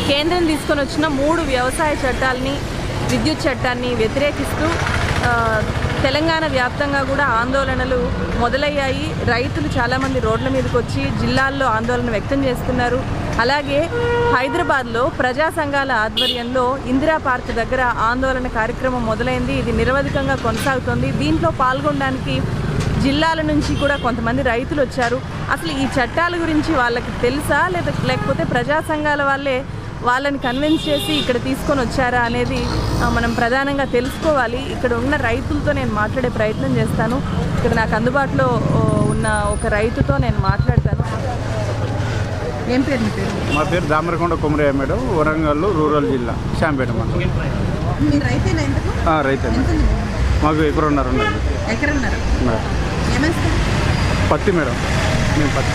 కేంద్రం తీసుకొని వచ్చిన మూడు వ్యవసాయ చట్టాలని విద్యుత్ చట్టాన్ని వ్యతిరేకిస్తూ ఆ, తెలంగాణ వ్యాప్తంగా కూడా ఆందోళనలు మొదలయ్యాయి రైతులు చాలామంది రోడ్ల మీదకి వచ్చి జిల్లాల్లో ఆందోళన వ్యక్తం చేస్తున్నారు అలాగే హైదరాబాద్లో ప్రజా సంఘాల ఆధ్వర్యంలో ఇందిరా పార్క్ దగ్గర ఆందోళన కార్యక్రమం మొదలైంది ఇది నిరవధికంగా కొనసాగుతోంది దీంట్లో పాల్గొనడానికి జిల్లాల నుంచి కూడా కొంతమంది రైతులు వచ్చారు అసలు ఈ చట్టాల గురించి వాళ్ళకి తెలుసా లేదా లేకపోతే ప్రజా సంఘాల వాళ్ళే వాళ్ళని కన్విన్స్ చేసి ఇక్కడ తీసుకొని వచ్చారా అనేది ఆ, మనం ప్రధానంగా తెలుసుకోవాలి ఇక్కడ ఉన్న రైతులతో నేను మాట్లాడే ప్రయత్నం చేస్తాను ఇక్కడ నాకు అందుబాటులో ఓ, ఉన్న ఒక రైతుతో నేను మాట్లాడతాను ఏం పేరు మీ పేరు మా పేరు దామరకొండ కుమరయ్య మేడం వరంగల్ రూరల్ జిల్లా శాంపేట మండలం మీరు రైతేనా ఎందుకు ఆ, రైతే మేడం మాకు ఎకరున్నర ఉన్నది ఎక్కడున్నారు మేడం ఏమేస్తారు పత్తి మేడం మేము పత్తి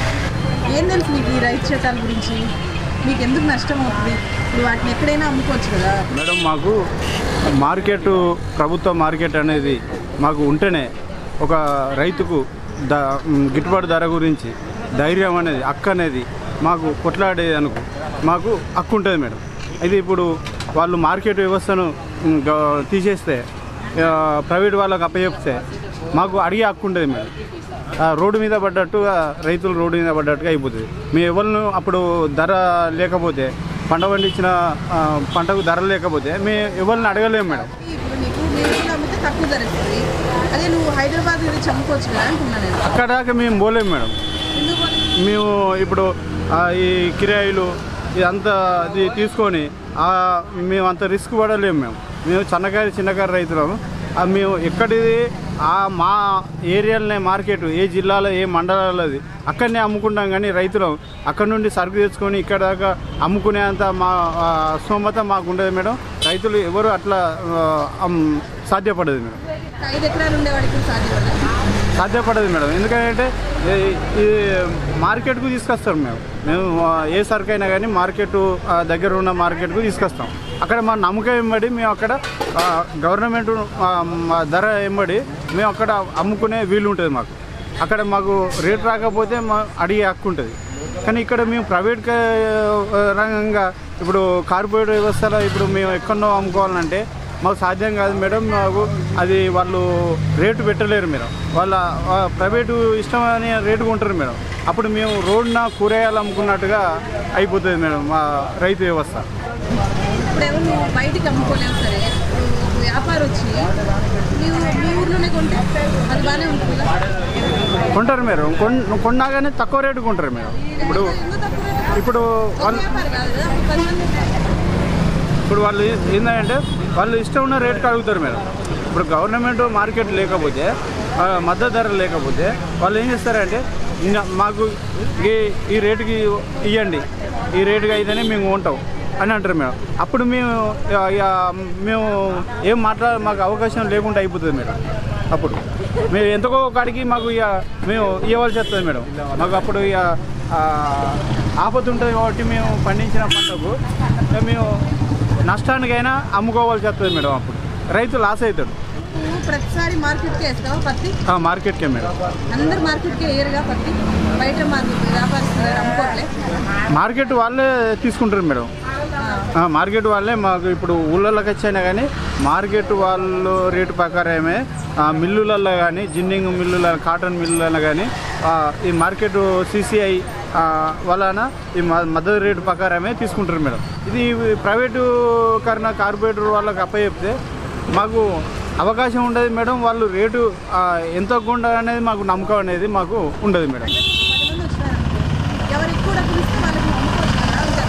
ఏం తెలుసు మీకు ఈ రైతు చట్టాల గురించి మీకు ఎందుకు నష్టం అవుతుంది ఇప్పుడు వాటిని ఎక్కడైనా అమ్ముకోవచ్చు కదా మేడం మాకు మార్కెట్ ప్రభుత్వ మార్కెట్ అనేది మాకు ఉంటేనే ఒక రైతుకు ద మ్, గిట్టుబాటు ధర గురించి ధైర్యం అనేది హక్కు అనేది మాకు కొట్లాడేది అనుకో మాకు హక్కు ఉంటుంది మేడం అయితే ఇప్పుడు వాళ్ళు మార్కెట్ వ్యవస్థను మ్, గ- తీసేస్తే ఆ, ప్రైవేట్ వాళ్ళకి అప్పచెప్తే మాకు అడిగే హక్కు ఉంటుంది మేడం ఆ, రోడ్డు మీద పడ్డట్టుగా రైతులు రోడ్డు మీద పడ్డట్టుగా అయిపోతుంది మేము ఎవరిని అప్పుడు ధర లేకపోతే పంట పండించిన ఆ, పంటకు ధర లేకపోతే మేము ఎవరిని అడగలేము మేడం ఇప్పుడు నీకు మీరు అమ్మితే తక్కువ ధర ఇస్తుంది అదే నువ్వు హైదరాబాద్ గురించి అమ్ముకోవచ్చు కదా అంటున్నా నేను అక్కడ దాకా మేము పోలేము మేడం ఎందుకు అని? మేము ఇప్పుడు ఆ, ఈ కిరాయిలు ఇదంతా ఇది తీసుకొని ఆ, మేము అంత రిస్క్ పడలేము మేము మేము చిన్నకారు చిన్నకారు రైతులము ఆ, మేము ఎక్కడిది ఆ మా ఏరియాలనే మార్కెట్ ఏ జిల్లాలో ఏ మండలాలది అక్కడనే అమ్ముకుంటాం కానీ రైతులం అక్కడ నుండి సరుకు తెచ్చుకొని ఇక్కడ దాకా అమ్ముకునేంత మా ఆ, స్తోమత మాకు ఉండదు మేడం రైతులు ఎవరు అట్లా ఆ, అమ్- సాధ్యపడదు మేడం ఐదు ఎకరాలు ఉండేవాడికి సాధ్యపడదా సాధ్యపడదు మేడం ఎందుకంటే ఈ- ఈ మార్కెట్కు తీసుకొస్తాం మేము మేము ఆ, ఏ సరుకు అయినా కానీ మార్కెట్ ఆ, దగ్గర ఉన్న మార్కెట్కు తీసుకొస్తాం అక్కడ మా నమ్మకం ఎంబడి మేము అక్కడ ఆ, గవర్నమెంట్ ఆ, మా ధర ఎంబడి మేము అక్కడ అమ్ముకునే వీలు ఉంటుంది మాకు అక్కడ మాకు రేట్ రాకపోతే మా అడిగే హక్కు ఉంటుంది కానీ ఇక్కడ మేము ప్రైవేట్ క- రంగంగా ఇప్పుడు కార్పొరేట్ వ్యవస్థలో ఇప్పుడు మేము ఎక్కడో అమ్ముకోవాలంటే మాకు సాధ్యం కాదు మేడం మాకు అది వాళ్ళు రేటు పెట్టలేరు మేడం వాళ్ళ ఆ, ప్రైవేటు ఇష్టం అని రేటు కొంటారు మేడం అప్పుడు మేము రోడ్న కూరగాయలు అమ్ముకున్నట్టుగా అయిపోతుంది మేడం మా రైతు వ్యవస్థ ఇప్పుడు ఎవరు నువ్వు బయటికి అమ్ముకోలేవు సరే ఇప్పుడు ఒక వ్యాపారం వచ్చి నీవు మీ ఊర్లోనే కొంటే అది బాగానే ఉంటుంది కదా కొంటారు మేడం కొన్ కొన్నాగానే తక్కువ రేటు కొంటారు మేడం ఇప్పుడు ఎందుకు తక్కువ రేటు? ఇప్పుడు ఒక వాళ్ళు వ్యాపారం కాదు కదా పది మంది ఇప్పుడు వాళ్ళు ఏంటంటే వాళ్ళు ఇష్టం ఉన్న రేటుకి అడుగుతారు మేడం ఇప్పుడు గవర్నమెంట్ మార్కెట్ లేకపోతే ఆ, మద్దతు ధర లేకపోతే వాళ్ళు ఏం చేస్తారంటే ఇంకా మాకు ఈ ఈ రేటుకి ఇవ్వండి ఈ రేటుకి అయితేనే మేము కొంటాం అని అంటారు మేడం అప్పుడు మేము ఆ, ఇక మేము ఏం మాట్లా మాకు అవకాశం లేకుండా అయిపోతుంది మేడం అప్పుడు మేము ఎంతకో కాడికి మాకు ఇక మేము ఇవ్వాల్సి వస్తుంది మేడం మాకు అప్పుడు ఇక ఆ, ఆపత్తు ఉంటుంది కాబట్టి మేము పండించిన పంటకు ఇక మేము నష్టానికైనా అమ్ముకోవాల్సి వస్తుంది మేడం అప్పుడు రైతు లాస్ అవుతాడు నువ్వు ప్రతిసారి మార్కెట్కి వేస్తావా పత్తి ఆ మార్కెట్కే మేడం అందరు మార్కెట్కి వేయరుగా పత్తి బయట మార్కెట్ వ్యాపారస్తులు అమ్ముకోవట్లే మార్కెట్ వాళ్ళే తీసుకుంటారు మేడం ఆ, మార్కెట్ వాళ్ళే మాకు ఇప్పుడు ఊళ్ళలోకి వచ్చైనా కానీ మార్కెట్ వాళ్ళు రేటు ప్రకారమే ఆ, మిల్లులలో కానీ జిన్నింగ్ మిల్లుల కాటన్ మిల్లులలో కానీ ఆ, ఈ మార్కెట్ సిసిఐ వలన ఈ మ- మద్దతు రేటు ప్రకారమే తీసుకుంటారు మేడం ఇది ప్రైవేటు కన్నా కార్పొరేటర్ వాళ్ళకి అప్పచెప్తే మాకు అవకాశం ఉండదు మేడం వాళ్ళు రేటు ఆ, ఎంత గుండా అనేది మాకు నమ్మకం అనేది మాకు ఉండదు మేడం పది మంది వచ్చినారు ఎవరు ఎక్కువ డబ్బులు ఇస్తే వాళ్ళకి అమ్ముకోవచ్చు కదా అంటారు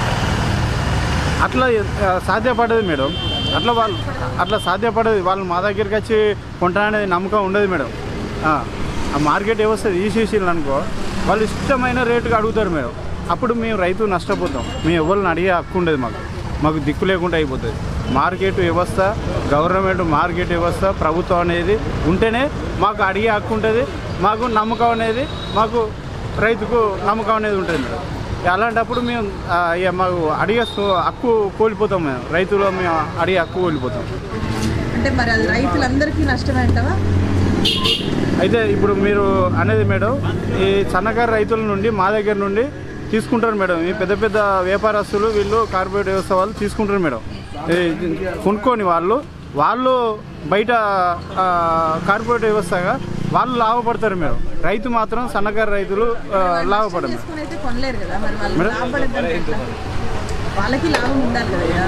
అట్లా ఆ, సాధ్యపడదు మేడం అట్లా వాళ్ళు అట్లా సాధ్యపడదు వాళ్ళు మా దగ్గరికి వచ్చి కొంటా అనేది నమ్మకం ఉండదు మేడం ఆ ఆ మార్కెట్ వ్యవస్థ తీసేసిళ్ళు అనుకో వాళ్ళు ఇష్టమైన రేటుకి అడుగుతారు మేడం అప్పుడు మేము రైతు నష్టపోతాం మేము ఎవరిని అడిగే హక్కు ఉండదు మాకు మాకు దిక్కు లేకుండా అయిపోతుంది మార్కెట్ వ్యవస్థ గవర్నమెంట్ మార్కెట్ వ్యవస్థ ప్రభుత్వం అనేది ఉంటేనే మాకు అడిగే హక్కు ఉంటుంది మాకు నమ్మకం అనేది మాకు రైతుకు నమ్మకం అనేది ఉంటుంది మేడం అలాంటప్పుడు మేము ఆ, ఇక మాకు అడిగే సో- హక్కు కోల్పోతాం మేము రైతులు మేము అడిగే హక్కు కోల్పోతాం అంటే మరి అది రైతులందరికీ నష్టమే అంటావా అయితే ఇప్పుడు మీరు అనేది మేడం ఈ సన్నకారు రైతుల నుండి మా దగ్గర నుండి తీసుకుంటారు మేడం ఈ పెద్ద పెద్ద వ్యాపారస్తులు వీళ్ళు కార్పొరేట్ వ్యవస్థ వాళ్ళు తీసుకుంటారు మేడం ఈ కొనుక్కొని వాళ్ళు వాళ్ళు బయట ఆ, కార్పొరేట్ వ్యవస్థగా వాళ్ళు లాభపడతారు మేడం రైతు మాత్రం సన్నకారు రైతులు ఆ, లాభపడరు మేడం చేసుకుని అయితే కొనలేరు కదా మరి వాళ్ళు మేడం? లాభపడద్దంటే ఎట్లా? వాళ్ళకి లాభం ఉండాలి కదా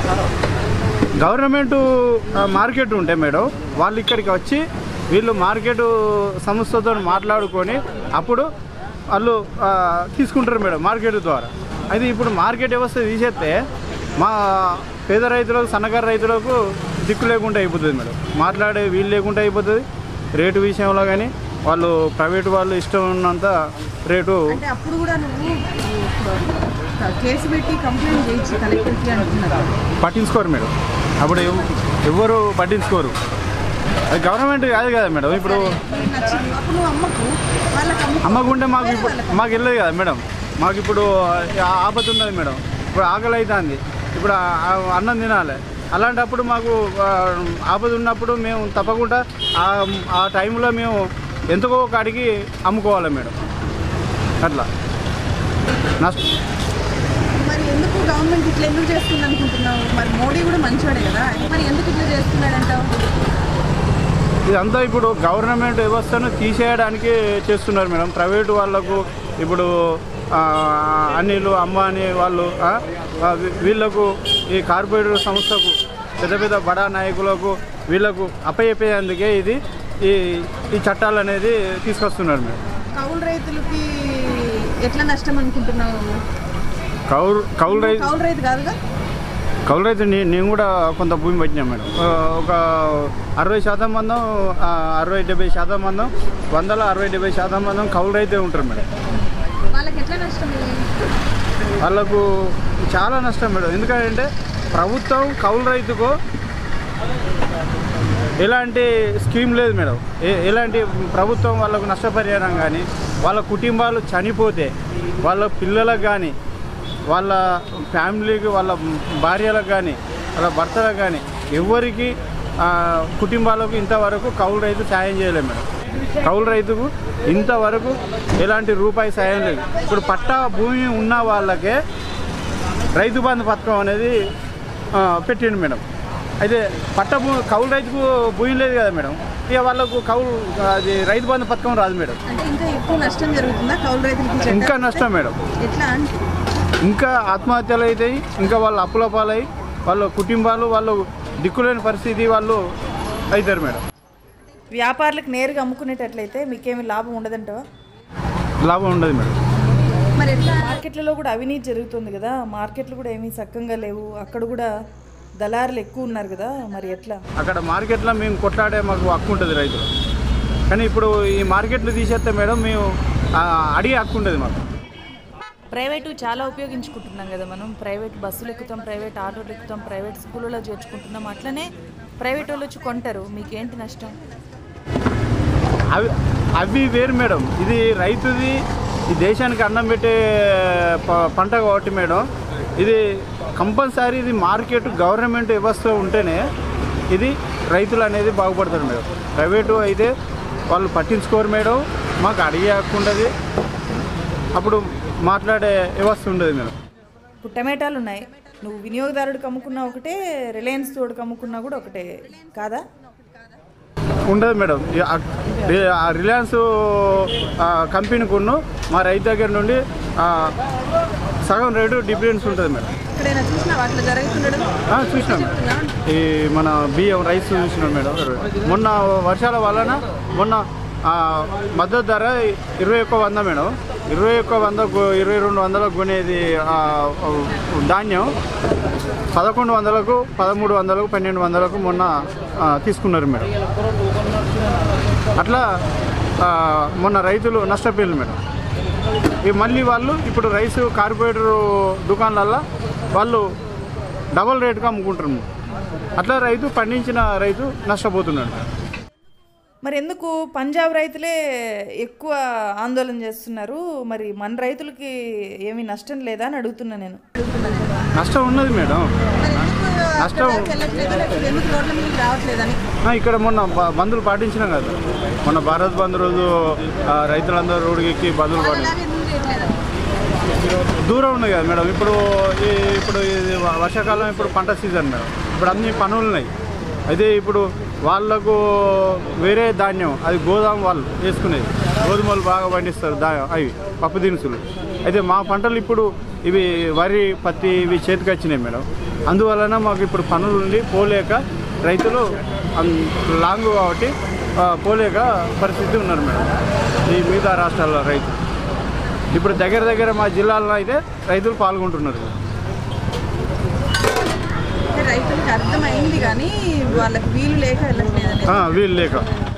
గవర్నమెంట్ ఆ, మార్కెట్ ఉంటే మేడం వాళ్ళు ఇక్కడికి వచ్చి వీళ్ళు మార్కెట్ సంస్థతో మాట్లాడుకొని అప్పుడు వాళ్ళు ఆ, తీసుకుంటారు మేడం మార్కెట్ ద్వారా అయితే ఇప్పుడు మార్కెట్ వ్యవస్థ తీసేస్తే మా పేద రైతులకు సన్నకారు రైతులకు దిక్కు లేకుండా అయిపోతుంది మేడం మాట్లాడే వీలు లేకుండా అయిపోతుంది రేటు విషయంలో కానీ వాళ్ళు ప్రైవేట్ వాళ్ళు ఇష్టం ఉన్నంత రేటు అంటే అప్పుడు కూడా నువ్వు ఇప్పుడు కేసు పెట్టి కంప్లైంట్ చేయొచ్చు కలెక్టర్కి అంటున్నారు పట్టించుకోరు మేడం అప్పుడు ఎవ్- ఎవ్వరు పట్టించుకోరు అది గవర్నమెంట్ కాదు కదా మేడం ఇప్పుడు నీకు నచ్చింది అప్పుడు నువ్వు అమ్మకు వాళ్ళకి అమ్ము అమ్మకుంటే మాకు ఇప్పుడు మాకు వెళ్ళదు కదా మేడం మాకు ఇప్పుడు ఆ ఆపద ఉన్నది మేడం ఇప్పుడు ఆకలి అవుతుంది ఇప్పుడు ఆ- ఆ అన్నం తినాలి అలాంటప్పుడు మాకు ఆ, ఆపద ఉన్నప్పుడు మేము తప్పకుండా ఆ- ఆ టైంలో మేము ఎంతకో కాడికి అమ్ముకోవాలి మేడం అట్లా నష్ట మరి ఎందుకు గవర్నమెంట్ ఇట్లా ఎందుకు చేస్తుంది అనుకుంటున్నావు మరి మోడీ కూడా మంచివాడే కదా మరి ఎందుకు ఇట్లా చేస్తున్నాడంటావు ఇదంతా ఇప్పుడు గవర్నమెంట్ వ్యవస్థను తీసేయడానికి చేస్తున్నారు మేడం ప్రైవేటు వాళ్ళకు ఇప్పుడు ఆ, అనిలు అంబానీ వాళ్ళు ఆ, ఆ, వీ- వీళ్ళకు ఈ కార్పొరేట్ సంస్థకు పెద్ద పెద్ద బడా నాయకులకు వీళ్ళకు అప్పచెప్పేందుకే ఇది ఈ ఈ చట్టాలు అనేది తీసుకొస్తున్నారు మేడం కౌలు రైతులకి ఎట్లా నష్టం అనుకుంటున్నావు కౌలు కౌలు రైతు కౌలు రైతు కాదుగా కౌలు రైతు నే- నేను కూడా కొంత భూమి పట్టినా మేడం ఆ, ఒక అరవై శాతం మందం ఆ, అరవై డెబ్బై శాతం మందం వందల అరవై డెబ్బై శాతం మందం కౌలు రైతే ఉంటారు మేడం వాళ్ళకి ఎట్లా నష్టం ఇది? వాళ్ళకు చాలా నష్టం మేడం ఎందుకంటే ప్రభుత్వం కౌలు రైతుకు ఎలాంటి స్కీమ్ లేదు మేడం ఏ- ఎలాంటి ప్రభుత్వం వాళ్ళకు నష్టపరిహారం కానీ వాళ్ళ కుటుంబాలు చనిపోతే వాళ్ళ పిల్లలకు కానీ వాళ్ళ ఫ్యామిలీకి వాళ్ళ భార్యలకు కానీ వాళ్ళ భర్తలకు కానీ ఎవరికి ఆ, కుటుంబాలకు ఇంతవరకు కౌలు రైతు సాయం చేయలేదు మేడం కౌలు రైతుకు ఇంతవరకు ఎలాంటి రూపాయి సాయం లేదు ఇప్పుడు పట్టా భూమి ఉన్న వాళ్ళకే రైతు బంధు పథకం అనేది ఆ, పెట్టిండు మేడం అయితే పట్ట భూ కౌలు రైతుకు భూమి లేదు కదా మేడం ఇక వాళ్ళకు కౌలు అది రైతు బంధు పథకం రాదు మేడం అంటే ఇంకా ఎక్కువ నష్టం జరుగుతుందా కౌలు రైతులకి ఈ చట్టం ఇంకా వస్తే? నష్టం మేడం ఎట్లా అంటే ఇంకా ఆత్మహత్యలు అవుతాయి ఇంకా వాళ్ళ అప్పుల పాలై వాళ్ళ కుటుంబాలు వాళ్ళు దిక్కులేని పరిస్థితి వాళ్ళు అవుతారు మేడం వ్యాపారులకు నేరుగా అమ్ముకునేటట్లయితే మీకేమి లాభం ఉండదంటావా లాభం ఉండదు మేడం మరి ఎట్లా మార్కెట్లలో కూడా అవినీతి జరుగుతుంది కదా మార్కెట్లు కూడా ఏమీ సక్కంగా లేవు అక్కడ కూడా దళారులు ఎక్కువ ఉన్నారు కదా మరి ఎట్లా అక్కడ మార్కెట్లో మేము కొట్లాడే మాకు హక్కు ఉంటుంది రైతులు కానీ ఇప్పుడు ఈ మార్కెట్లు తీసేస్తే మేడం మేము ఆ, అడిగే హక్కు ఉంటుంది మాకు ప్రైవేటు చాలా ఉపయోగించుకుంటున్నాం కదా మనం ప్రైవేట్ బస్సులు ఎక్కుతాం ప్రైవేట్ ఆటోలు ఎక్కుతాం ప్రైవేట్ స్కూళ్ళలో చేర్చుకుంటున్నాం అట్లనే ప్రైవేట్ వాళ్ళు వచ్చి కొంటారు మీకేంటి నష్టం అవి అవి వేరు మేడం ఇది రైతుది ఈ దేశానికి అన్నం పెట్టే ప- పంట కాబట్టి మేడం ఇది కంపల్సరీ ఇది మార్కెట్ గవర్నమెంట్ వ్యవస్థ ఉంటేనే ఇది రైతులు అనేది బాగుపడతారు మేడం ప్రైవేటు అయితే వాళ్ళు పట్టించుకోరు మేడం మాకు అడిగే హక్కు ఉండదు అప్పుడు మాట్లాడే వ్యవస్థ ఉండదు మేడం ఇప్పుడు టమాటాలు ఉన్నాయి నువ్వు వినియోగదారుడికి అమ్ముకున్నా ఒకటే రిలయన్స్ తోడుకు అమ్ముకున్నా కూడా ఒకటే కాదా ఉండదు మేడం ఈ ఆ- రి- ఆ రిలయన్స్ ఆ, కంపెనీకును మా రైతు దగ్గర నుండి ఆ, సగం రేటు డిఫరెన్స్ ఉంటుంది మేడం ఎక్కడైనా చూసినావా అట్లా జరుగుతుండడం ఆ, చూసినాం మేడం ఈ మన బియ్యం రైస్ చూసినాం మేడం మొన్న వర్షాల వలన మొన్న ఆ, మద్దతు ధర ఇరవై ఒక్క వంద మేడం ఇరవై ఒక్క వంద గొ- ఇరవై రెండు వందలకు కొనేది ఆ, ధాన్యం పదకొండు వందలకు పదమూడు వందలకు పన్నెండు వందలకు మొన్న ఆ, తీసుకున్నారు మేడం అట్లా ఆ, మొన్న రైతులు నష్టపోయారు మేడం ఈ మళ్ళీ వాళ్ళు ఇప్పుడు రైస్ కార్పొరేటర్ దుకాణాలల్లో వాళ్ళు డబల్ రేటుగా అమ్ముకుంటున్నారు అట్లా రైతు పండించిన రైతు నష్టపోతున్నాడు మరి ఎందుకు పంజాబ్ రైతులే ఎక్కువ ఆందోళన చేస్తున్నారు మరి మన రైతులకి ఏమీ నష్టం లేదా అని అడుగుతున్నా నేను నష్టం ఉన్నది మేడం మరి ఎందుకు నష్టం అక్కడికి వెళ్ళట్లేదు లేకపోతే ఎందుకు రోడ్ల మీదకి రావట్లేదని ఆ, ఇక్కడ మొన్న బ- బంధులు పాటించినాం కదా మొన్న భారత్ బంద్ రోజు ఆ, రైతులందరూ రోడ్డుకి ఎక్కి బంధులు పాటి అలాగే ఎందుకు చేయట్లేదు దూరం ఉన్నాయి కదా మేడం ఇప్పుడు ఈ ఇప్పుడు ఇది వ- వర్షాకాలం ఇప్పుడు పంట సీజన్ మేడం ఇప్పుడు అన్ని పనులు ఉన్నాయి అయితే ఇప్పుడు వాళ్ళకు వేరే ధాన్యం అది గోదాం వాళ్ళు వేసుకునేది గోధుమలు బాగా పండిస్తారు దా అవి పప్పు దినుసులు అయితే మా పంటలు ఇప్పుడు ఇవి వరి పత్తి ఇవి చేతికి వచ్చినాయి మేడం అందువలన మాకు ఇప్పుడు పనులు ఉండి పోలేక రైతులు అన్- లాంగ్ కాబట్టి ఆ, పోలేక పరిస్థితి ఉన్నారు మేడం ఈ మిగతా రాష్ట్రాల్లో రైతులు ఇప్పుడు దగ్గర దగ్గర మా జిల్లాలో అయితే రైతులు పాల్గొంటున్నారు అంటే రైతులకు అర్థమైంది కానీ వాళ్ళకి వీలు లేక వెళ్ళట్లేదని ఆ, వీలు లేక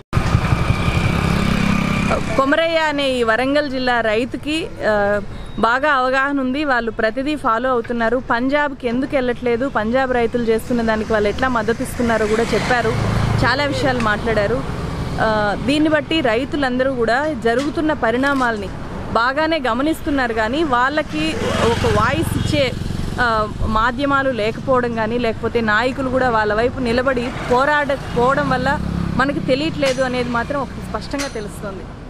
కొమరయ్య అనే ఈ వరంగల్ జిల్లా రైతుకి ఆ, బాగా అవగాహన ఉంది వాళ్ళు ప్రతిదీ ఫాలో అవుతున్నారు పంజాబ్కి ఎందుకు వెళ్ళట్లేదు పంజాబ్ రైతులు చేస్తున్న దానికి వాళ్ళు ఎట్లా మద్దతు ఇస్తున్నారో కూడా చెప్పారు చాలా విషయాలు మాట్లాడారు ఆ, దీన్ని బట్టి రైతులందరూ కూడా జరుగుతున్న పరిణామాల్ని బాగానే గమనిస్తున్నారు కానీ వాళ్ళకి ఒక వాయిస్ ఇచ్చే ఆ, మాధ్యమాలు లేకపోవడం కానీ లేకపోతే నాయకులు కూడా వాళ్ళ వైపు నిలబడి పోరాడకపోవడం వల్ల మనకి తెలియట్లేదు అనేది మాత్రం ఒక స్పష్టంగా తెలుస్తుంది